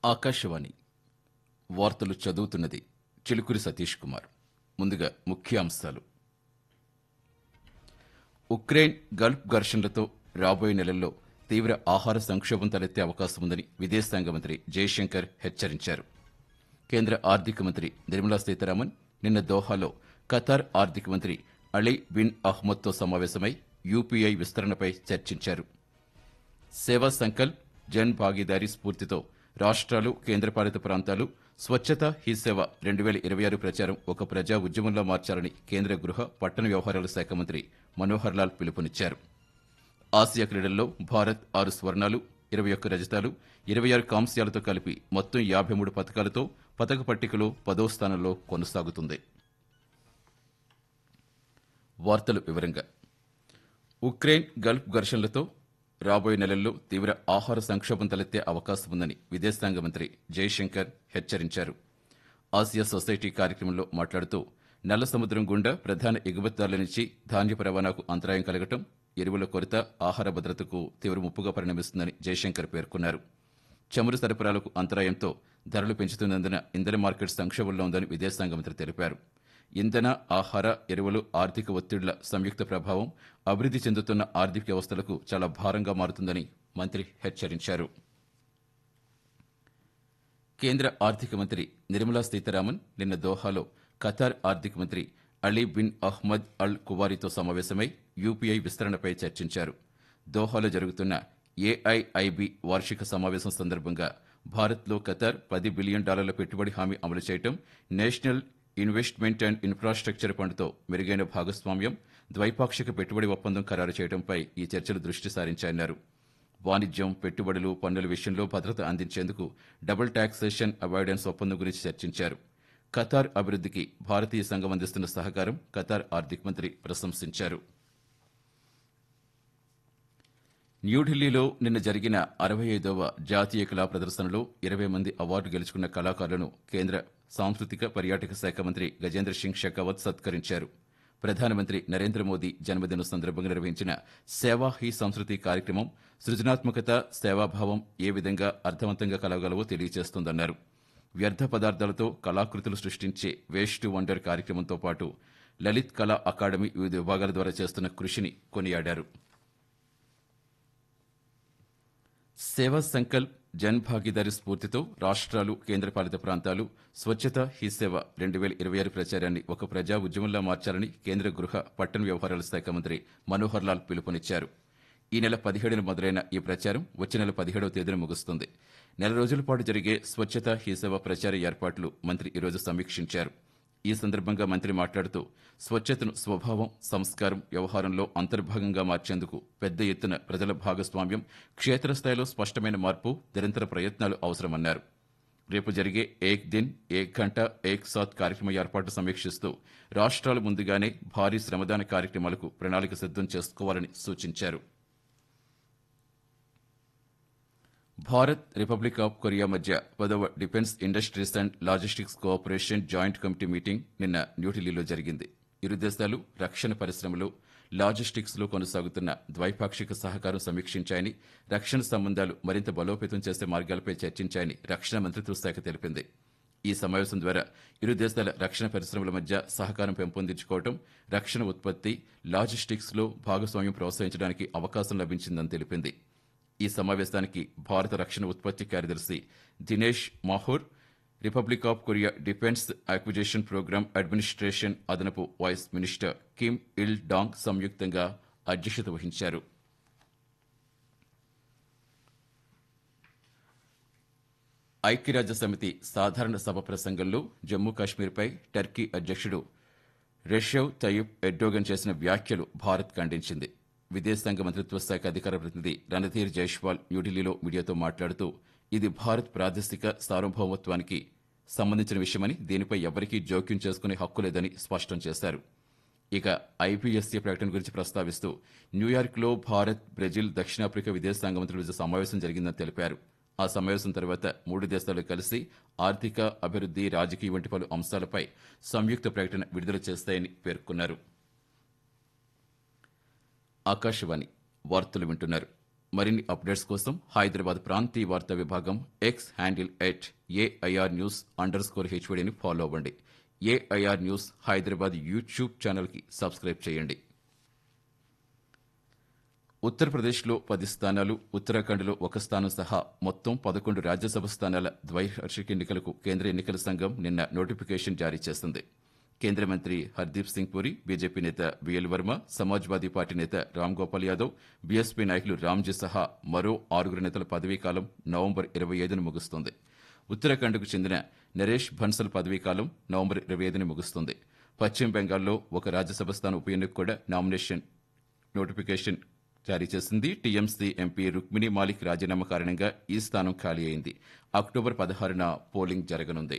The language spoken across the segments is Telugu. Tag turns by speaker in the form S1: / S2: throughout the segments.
S1: ఆకాశవాణి వార్తలు చదువుతున్నది చిలుకూరి సతీష్ కుమార్ ముందుగా ముఖ్యాంశాలు ఉక్రెయిన్ గల్ఫ్ ఘర్షణలతో రాబోయే నెలల్లో తీవ్ర ఆహార సంక్షోభం తలెత్తే అవకాశం ఉందని విదేశాంగ మంత్రి జయశంకర్ హెచ్చరించారు కేంద్ర ఆర్థిక మంత్రి నిర్మలా సీతారామన్ నిన్న దోహాలో ఖతార్ ఆర్థిక మంత్రి అలీ బిన్ అహ్మద్తో సమావేశమై యూపీఐ విస్తరణపై చర్చించారు సేవా సంకల్ప్ జన్ భాగీదారీ స్ఫూర్తితో రాష్ట్రాలు కేంద్రపాలిత ప్రాంతాలు స్వచ్ఛత హీ సేవ రెండు వేల ఇరవై ఆరు ప్రచారం ఒక ప్రజా ఉద్యమంలా మార్చాలని కేంద్ర గృహ పట్టణ వ్యవహారాల శాఖ మంత్రి మనోహర్ లాల్ పిలుపునిచ్చారు ఆసియా క్రీడల్లో భారత్ ఆరు స్వర్ణాలు ఇరవై ఒక్క రజతాలు ఇరవై ఆరు కాంస్యాలతో కలిపి మొత్తం యాభై మూడు పథకాలతో పథక పట్టికలో పదో స్థానంలో కొనసాగుతుంది వార్తలు వివరంగా ఉక్రెయిన్ గల్ఫ్ ఘర్షణలతో రాబోయే నెలల్లో తీవ్ర ఆహార సంక్షోభం తలెత్తే అవకాశం ఉందని విదేశాంగ మంత్రి జయశంకర్ హెచ్చరించారు ఆసియా సొసైటీ కార్యక్రమంలో మాట్లాడుతూ నల్ల సముద్రం గుండా ప్రధాన ఎగుమతిదారుల నుంచి ధాన్యపు రవాణాకు అంతరాయం కలగటం ఎరువుల కొరత ఆహార భద్రతకు తీవ్ర ముప్పుగా పరిణమిస్తుందని జయశంకర్ పేర్కొన్నారు చమురు సరఫరాలకు అంతరాయంతో ధరలు పెంచుతున్నందున ఇంధన మార్కెట్ సంక్షోభంలో ఉందని విదేశాంగ మంత్రి తెలిపారు ఇంధన ఆహార ఎరువులు ఆర్థిక ఒత్తిళ్ల సంయుక్త ప్రభావం అభివృద్ధి చెందుతున్న ఆర్థిక వ్యవస్థలకు చాలా భారంగా మారుతుందని మంత్రి హెచ్చరించారు కేంద్ర ఆర్థిక మంత్రి నిర్మలా సీతారామన్ నిన్న దోహాలో ఖతార్ ఆర్థిక మంత్రి అలీ బిన్ అహ్మద్ అల్ కువారితో సమావేశమై యూపీఐ విస్తరణపై చర్చించారు దోహాలో జరుగుతున్న ఏఐఐబి వార్షిక సమావేశం సందర్భంగా భారత్లో ఖతార్ పది బిలియన్ డాలర్ల పెట్టుబడి హామీ అమలు చేయడం నేషనల్ ఇన్వెస్ట్మెంట్ అండ్ ఇన్ఫ్రాస్ట్రక్చర్ ఫండ్తో మెరుగైన భాగస్వామ్యం ద్వైపాక్షిక పెట్టుబడి ఒప్పందం ఖరారు చేయడంపై ఈ చర్చలు దృష్టి సారించాయన్నారు వాణిజ్యం పెట్టుబడులు పన్నుల విషయంలో భద్రత అందించేందుకు డబుల్ టాక్సేషన్ అవాయిడెన్స్ ఒప్పందం గురించి చర్చించారు ఖతార్ అభివృద్ధికి భారతీయ సంఘం అందిస్తున్న సహకారం ఖతార్ ఆర్థిక మంత్రి ప్రశంసించారు న్యూఢిల్లీలో నిన్న జరిగిన అరవై ఐదవ జాతీయ కళా ప్రదర్శనలో ఇరవై మంది అవార్డు గెలుచుకున్న కళాకారులను కేంద్ర సాంస్కృతిక పర్యాటక శాఖ మంత్రి గజేంద్ర సింగ్ షెకావత్ సత్కరించారు ప్రధానమంత్రి నరేంద్ర మోదీ జన్మదిన సందర్భంగా నిర్వహించిన సేవా హీ సంస్కృతి కార్యక్రమం సృజనాత్మకత సేవాభావం ఏ విధంగా అర్థవంతంగా కలగలవో తెలియజేస్తోందన్నారు వ్యర్థ పదార్థాలతో కళాకృతులు సృష్టించే వేస్ట్ టు వండర్ కార్యక్రమంతో పాటు లలిత్ కళా అకాడమీ వివిధ విభాగాల ద్వారా చేస్తున్న కృషిని కొనియాడారు సేవా సంకల్ప్ జన్ భాగీదారీ స్ఫూర్తితో రాష్ట్రాలు కేంద్రపాలిత ప్రాంతాలు స్వచ్ఛత హీ సేవ రెండు వేల ఇరవై ఆరు ప్రచారాన్ని ఒక ప్రజా ఉద్యమంలా మార్చాలని కేంద్ర గృహ పట్టణ వ్యవహారాల శాఖ మంత్రి మనోహర్ లాల్ పిలుపునిచ్చారు ఈ నెల పదిహేడున మొదలైన ఈ ప్రచారం వచ్చే నెల పదిహేడవ తేదీన ముగుస్తుంది నెల రోజుల పాటు జరిగే స్వచ్ఛత హీ సేవ ప్రచార ఏర్పాట్లు మంత్రి ఈరోజు సమీక్షించారు ఈ సందర్భంగా మంత్రి మాట్లాడుతూ స్వచ్ఛతను స్వభావం సంస్కారం వ్యవహారంలో అంతర్భాగంగా మార్చేందుకు పెద్ద ఎత్తున ప్రజల భాగస్వామ్యం క్షేత్రస్థాయిలో స్పష్టమైన మార్పు నిరంతర ప్రయత్నాలు అవసరమన్నారు రేపు జరిగే ఏక్ దిన్ ఏక్ గంట ఏక్ సాత్ కార్యక్రమ ఏర్పాటు సమీక్షిస్తూ రాష్ట్రాలు ముందుగానే భారీ శ్రమదాన కార్యక్రమాలకు ప్రణాళిక సిద్దం చేసుకోవాలని సూచించారు భారత్ రిపబ్లిక్ ఆఫ్ కొరియా మధ్య పదవ defence industries and logistics cooperation joint committee meeting నిన్న న్యూఢిల్లీలో జరిగింది ఇరు దేశాలు రక్షణ పరిశ్రమలు లాజిస్టిక్స్ లో కొనసాగుతున్న ద్వైపాక్షిక సహకారం సమీక్షించాయని రక్షణ సంబంధాలు మరింత బలోపేతం చేసే మార్గాలపై చర్చించాయని రక్షణ మంత్రిత్వ శాఖ తెలిపింది ఈ సమావేశం ద్వారా ఇరు దేశాల రక్షణ పరిశ్రమల మధ్య సహకారం పెంపొందించుకోవడం రక్షణ ఉత్పత్తి లాజిస్టిక్స్ లో భాగస్వామ్యం ప్రోత్సహించడానికి అవకాశం లభించిందని తెలిపింది ఈ సమావేశానికి భారత రక్షణ ఉత్పత్తి కార్యదర్శి Dinesh Mahur republic of Korea defence acquisition program administration అదనపు vice minister Kim Il Dong సంయుక్తంగా అధ్యక్షత వహించారు ఐక్యరాజ్య సమితి సాధారణ సభ ప్రసంగంలో జమ్మూ కాశ్మీర్పై టర్కీ అధ్యక్షుడు రెషవ్ తయ్యబ్ ఎర్డోగన్ చేసిన వ్యాఖ్యలు భారత్ ఖండించింది విదేశాంగ మంత్రిత్వ శాఖ అధికార ప్రతినిధి రణధీర్ జైష్వాల్ న్యూఢిల్లీలో మీడియాతో మాట్లాడుతూ ఇది భారత్ ప్రాదేశిక సార్వభౌమత్వానికి సంబంధించిన విషయమని దీనిపై ఎవరికీ జోక్యం చేసుకునే హక్కు లేదని స్పష్టం చేశారు ఇక ఐపీఎస్సీ ప్రకటన గురించి ప్రస్తావిస్తూ న్యూయార్క్లో భారత్ బ్రెజిల్ దక్షిణాఫ్రికా విదేశాంగ మంత్రుల మధ్య సమావేశం జరిగిందని తెలిపారు ఆ సమావేశం తర్వాత మూడు దేశాలు కలిసి ఆర్థిక అభివృద్ధి రాజకీయ వంటి పలు అంశాలపై సంయుక్త ప్రకటన విడుదల చేస్తాయని పేర్కొన్నారు ఆకాశవాణి వార్తలు వింటున్నారు మరిన్ని అప్డేట్స్ కోసం హైదరాబాద్ ప్రాంతీయ వార్తా విభాగం X handle at AIR news under score హెచ్వడిని ఫాలో అవ్వండి ఏఐఆర్ న్యూస్ హైదరాబాద్ యూట్యూబ్ ఛానల్కి సబ్స్క్రైబ్ చేయండి ఉత్తరప్రదేశ్లో పది స్థానాలు ఉత్తరాఖండ్లో ఒక స్థానం సహా మొత్తం పదకొండు రాజ్యసభ స్థానాల ద్వైవార్షిక ఎన్నికలకు కేంద్ర ఎన్నికల సంఘం నిన్న నోటిఫికేషన్ జారీ చేసింది కేంద్ర మంత్రి హర్దీప్ సింగ్ పురి బీజేపీ నేత విఎల్ వర్మ సమాజ్వాదీ పార్టీ నేత రామ్ గోపాల్ యాదవ్ బీఎస్పీ నాయకులు రామ్జీ సహా మరో ఆరుగురు నేతల పదవీకాలం నవంబర్ ఇరవై ఐదున ముగుస్తుంది ఉత్తరాఖండ్కు చెందిన నరేష్ బన్సల్ పదవీకాలం నవంబర్ ఇరవై ఐదున ముగుస్తుంది పశ్చిమ బెంగాల్లో ఒక రాజ్యసభ స్థానం ఉప ఎన్నిక కూడా నామినేషన్ నోటిఫికేషన్ జారీ చేసింది టీఎంసీ ఎంపీ రుక్మిణి మాలిక్ రాజీనామా కారణంగా ఈ స్థానం ఖాళీ అయింది అక్టోబర్ పదహారున పోలింగ్ జరగనుంది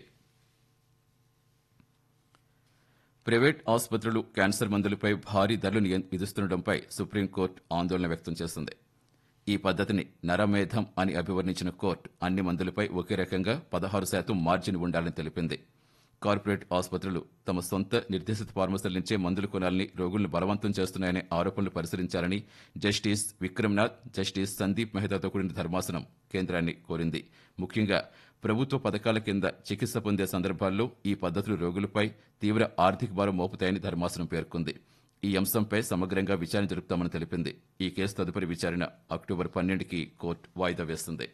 S1: ప్రైవేట్ ఆసుపత్రులు క్యాన్సర్ మందులపై భారీ ధరలు నియ- విధిస్తుండటంపై సుప్రీంకోర్టు ఆందోళన వ్యక్తం చేసింది ఈ పద్ధతిని నరమేధం అని అభివర్ణించిన కోర్టు అన్ని మందులపై ఒకే రకంగా పదహారు శాతం మార్జిన్ ఉండాలని తెలిపింది కార్పొరేట్ ఆసుపత్రులు తమ సొంత నిర్దేశిత ఫార్మసీల నుంచే మందులు కొనాలని రోగులను బలవంతం చేస్తున్నాయనే ఆరోపణలు పరిశీలించాలని జస్టిస్ విక్రమ్నాథ్ జస్టిస్ సందీప్ మెహతాతో కూడిన ధర్మాసనం కేంద్రాన్ని కోరింది ముఖ్యంగా ప్రభుత్వ పథకాల కింద చికిత్స పొందే సందర్భాల్లో ఈ పద్ధతులు రోగులపై తీవ్ర ఆర్థిక భారం మోపుతాయని ధర్మాసనం పేర్కొంది ఈ అంశంపై సమగ్రంగా విచారణ జరుపుతామని తెలిపింది ఈ కేసు తదుపరి విచారణ అక్టోబర్ పన్నెండుకి కోర్టు వాయిదా వేస్తుంది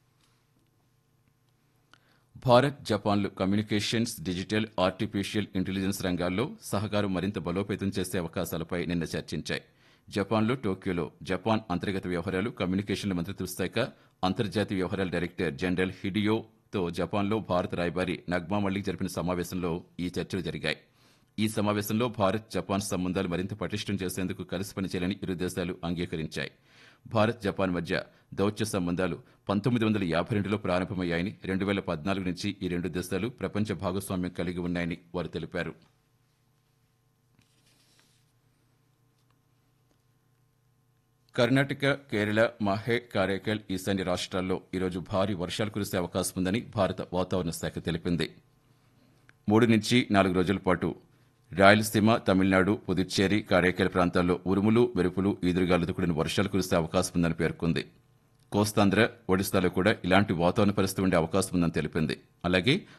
S1: భారత్ జపాన్లు కమ్యూనికేషన్స్ డిజిటల్ ఆర్టిఫిషియల్ ఇంటెలిజెన్స్ రంగాల్లో సహకారం మరింత బలోపేతం చేసే అవకాశాలపై నిన్న చర్చించాయి జపాన్లో టోక్యోలో జపాన్ అంతర్గత వ్యవహారాలు కమ్యూనికేషన్ల మంత్రిత్వ శాఖ అంతర్జాతీయ వ్యవహారాల డైరెక్టర్ జనరల్ హిడియోతో జపాన్లో భారత రాయబారి నగ్మా మల్లిక్ జరిపిన సమావేశంలో ఈ చర్చలు జరిగాయి ఈ సమావేశంలో భారత్ జపాన్ సంబంధాలు మరింత పటిష్టం చేసేందుకు కలిసి పనిచేయాలని ఇరు దేశాలు అంగీకరించాయి భారత్ జపాన్ మధ్య దౌత్య సంబంధాలు పంతొమ్మిది వందల యాభై రెండులో ప్రారంభమయ్యాయని రెండు వేల పద్నాలుగు నుంచి ఈ రెండు దేశాలు ప్రపంచ భాగస్వామ్యం కలిగి ఉన్నాయని వారు తెలిపారు కర్ణాటక కేరళ మహే కారైకల్ ఈశాన్య రాష్ట్రాల్లో ఈరోజు భారీ వర్షాలు కురిసే అవకాశం ఉందని భారత వాతావరణ శాఖ తెలిపింది మూడు నుంచి నాలుగు రోజుల పాటు రాయలసీమ తమిళనాడు పుదుచ్చేరి కారైకాల ప్రాంతాల్లో ఉరుములు మెరుపులు ఈదురుగాలతో కూడిన వర్షాలు కురిసే అవకాశం ఉందని పేర్కొంది కోస్తాంధ్ర ఒడిశాలో కూడా ఇలాంటి వాతావరణ పరిస్థితి ఉండే అవకాశం ఉందని తెలిపింది అలాగే